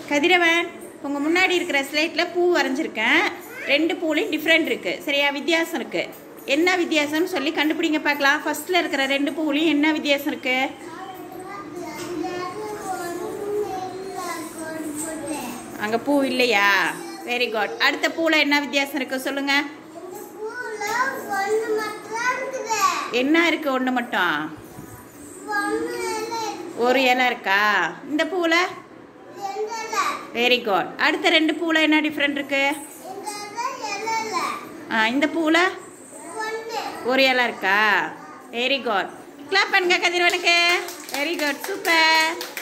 கதிரவன் உங்கள் முன்னாடி இருக்கிற ஸ்லேட்டில் பூ வரைஞ்சிருக்கேன் ரெண்டு பூலையும் டிஃப்ரெண்ட் இருக்குது சரியா வித்தியாசம் இருக்குது என்ன வித்தியாசம்னு சொல்லி கண்டுபிடிங்க பார்க்கலாம் ஃபர்ஸ்ட்டில் இருக்கிற ரெண்டு பூலையும் என்ன வித்தியாசம் இருக்குது அங்கே பூ இல்லையா வெரி குட் அடுத்த பூவில் என்ன வித்தியாசம் இருக்குது சொல்லுங்கள் என்ன இருக்குது ஒன்று மட்டும் ஒரு இலை இருக்கா இந்த பூவில் வெரி குட் அடுத்த ரெண்டு பூவில் என்ன டிஃப்ரெண்ட் இருக்கு ஆ இந்த பூவில் ஒரு இலை இருக்கா வெரி குட் கிளாப் பண்ணுங்க கதிரவனுக்கு வெரி குட் சூப்பர்